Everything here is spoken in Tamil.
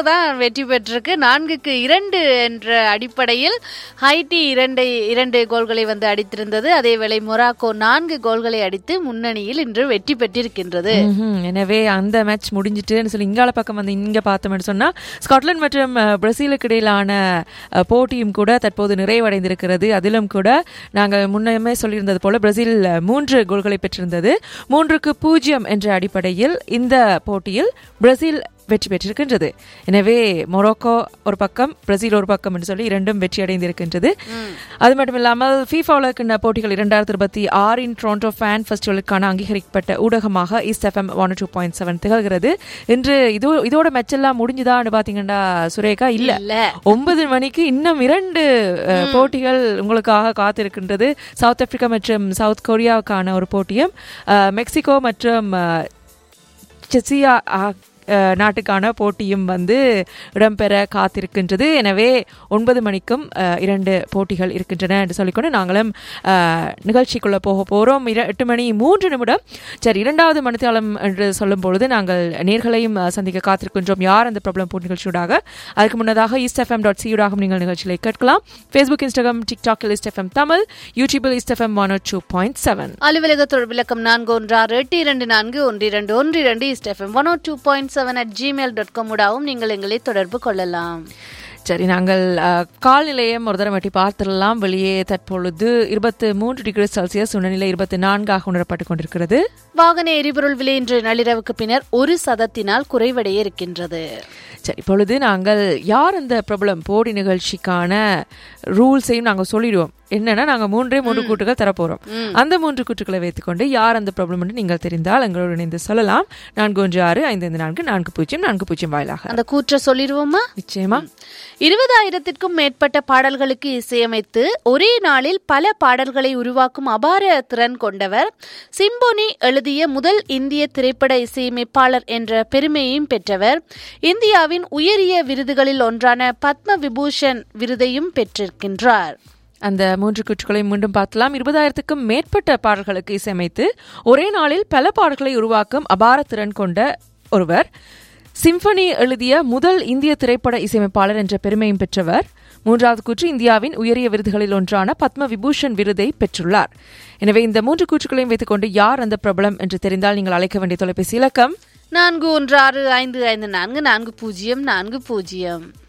தான் வெற்றி பெற்றிருக்கு நான்குக்கு இரண்டு என்ற அடிப்படையில் ஹைட்டி இரண்டு இரண்டு கோல்களை வந்து அடித்திருந்தது அதேவேளை மொராக்கோ நான்கு கோல்களை அடித்து முன்னணியில் இன்று வெற்றி பெற்றிருக்கின்றது ம்ஹும். எனவே அந்த மேட்ச் முடிஞ்சிட்டுன்னு சொல்லி இங்கால பக்கம் வந்து இங்க பார்த்தோம்னு சொன்னா ஸ்காட்லாந்து மற்றும் அஹ், பிரேசிலுக்கு இடையிலான அஹ், போட்டியும் கூட தற்போது நிறைவடைந்திருக்கிறது அதிலும் கூட நாங்கள் முன்னமே சொல்லியிருந்தது போல பிரேசில் அஹ், மூன்று கோல்களை பெற்றிருந்தது மூன்றுக்கு பூஜ்ஜியம் என்ற அடிப்படையில் இந்த போட்டியில் பிரேசில் வெற்றி பெற்றிருக்கின்றது எனவே மொரோக்கோ ஒரு பக்கம் பிரேசில் ஒரு பக்கம் என்று சொல்லி இரண்டும் வெற்றி அடைந்திருக்கின்றது அது மட்டும் இல்லாமல் ஃபீஃபா உலகின போட்டிகள் இரண்டாயிரத்தி இருபத்தி ஆறின் டொரண்டோ ஃபேன் ஃபெஸ்டிவலுக்கான அங்கீகரிக்கப்பட்ட ஊடகமாக East FM one two point seven திகழ்கிறது இன்று இது இதோட மேட்ச் எல்லாம் முடிஞ்சுதான்னு பாத்தீங்கன்னா சுரேகா இல்ல இல்ல. ஒன்பது மணிக்கு இன்னும் இரண்டு அஹ், போட்டிகள் உங்களுக்காக காத்திருக்கின்றது சவுத் ஆப்பிரிக்கா மற்றும் சவுத் கொரியாவுக்கான ஒரு போட்டியும் அஹ், மெக்சிகோ மற்றும் அஹ், செசியா ஆ- அஹ், நாட்டுக்கான போட்டியும் வந்து இடம்பெற காத்திருக்கின்றது எனவே ஒன்பது மணிக்கும் அஹ், இரண்டு போட்டிகள் இருக்கின்றன என்று சொல்லிக்கொண்டு நாங்களும் அஹ், நிகழ்ச்சிக்குள்ள போக போறோம் இர- எட்டு மணி மூன்று நிமிடம் சரி இரண்டாவது மணித்தாளம் என்று சொல்லும் பொழுது நாங்கள் நேர்களையும் அஹ், சந்திக்க காத்திருக்கின்றோம் யார் அந்த பிரபலம் போட்டி நிகழ்ச்சியூடாக அதுக்கு முன்னதாக ஈஸ்ட் எஃப்எம் டாட் சியூடாகவும் நீங்கள் நிகழ்ச்சிகளை கேட்கலாம் ஃபேஸ்புக் இன்ஸ்டாகிராம் டிக்டாக்கில் ஈஸ்ட் எஃப்எம் தமிழ் யூடியூபில் East FM one two point seven அலுவலக தொடர்பு இலக்கம் நான்கு ஒன்று ஆறு எட்டு இரண்டு நான்கு ஒன்று இரண்டு ஒன்று இரண்டு East FM one two point seven at Gmail dot com ஊடாகவும் நீங்கள் எங்களை தொடர்பு கொள்ளலாம் சரி நாங்கள் அஹ், கால்நிலையம் ஒரு தரம் வட்டி பார்த்துடலாம் வெளியே தற்பொழுது இருபத்து மூன்று டிகிரி செல்சியஸ் உணநிலை இருபத்தி நான்காக உணரப்பட்டுக் கொண்டிருக்கிறது வாகன எரிபொருள் விலை இன்று நள்ளிரவுக்கு பின்னர் ஒரு சதத்தினால் குறைவடைய இருக்கின்றது சரி இப்பொழுது நாங்கள் யார் அந்த பிரபலம் போடி நிகழ்ச்சிக்கான ரூல்ஸையும் நாங்கள் சொல்லிடுவோம் என்னன்னா நாங்கள் மூன்றே மூன்று கூட்டுகள் தரப்போறோம் அந்த மூன்று கூட்டுகளை வைத்துக்கொண்டு யார் அந்த ப்ராப்ளம் என்று நீங்கள் தெரிந்தால் எங்களோடு இணைந்து சொல்லலாம் நான்கு ஒன்று ஆறு ஐந்து ஐந்து நான்கு நான்கு பூஜ்ஜியம் நான்கு பூஜ்ஜியம் வாயிலாக அந்த கூற்ற சொல்லிடுவோமா நிச்சயமா இருபதாயிரத்திற்கும் மேற்பட்ட பாடல்களுக்கு இசையமைத்து ஒரே நாளில் பல பாடல்களை உருவாக்கும் அபார திறன் கொண்டவர் சிம்போனி எழுதிய முதல் இந்திய திரைப்பட இசையமைப்பாளர் என்ற பெருமையையும் பெற்றவர் இந்தியாவின் உயரிய விருதுகளில் ஒன்றான பத்ம விபூஷன் விருதையும் பெற்றிருக்கின்றார் அந்த மூன்று கூற்றுகளை மீண்டும் பார்க்கலாம் இருபதாயிரத்துக்கும் மேற்பட்ட பாடல்களுக்கு இசையமைத்து ஒரே நாளில் பல பாடல்களை உருவாக்கும் அபார திறன் கொண்ட ஒருவர் சிம்பனி எழுதிய முதல் இந்திய திரைப்பட இசையமைப்பாளர் என்ற பெருமையும் பெற்றவர் மூன்றாவது கூற்று இந்தியாவின் உயரிய விருதுகளில் ஒன்றான பத்ம விபூஷன் விருதை பெற்றுள்ளார் எனவே இந்த மூன்று கூற்றுகளையும் வைத்துக்கொண்டு யார் அந்த பிரபலம் என்று தெரிந்தால் நீங்கள் அழைக்க வேண்டிய தொலைபேசி இலக்கம் நான்கு ஒன்று ஆறு ஐந்து ஐந்து நான்கு நான்கு பூஜ்ஜியம் நான்கு பூஜ்ஜியம்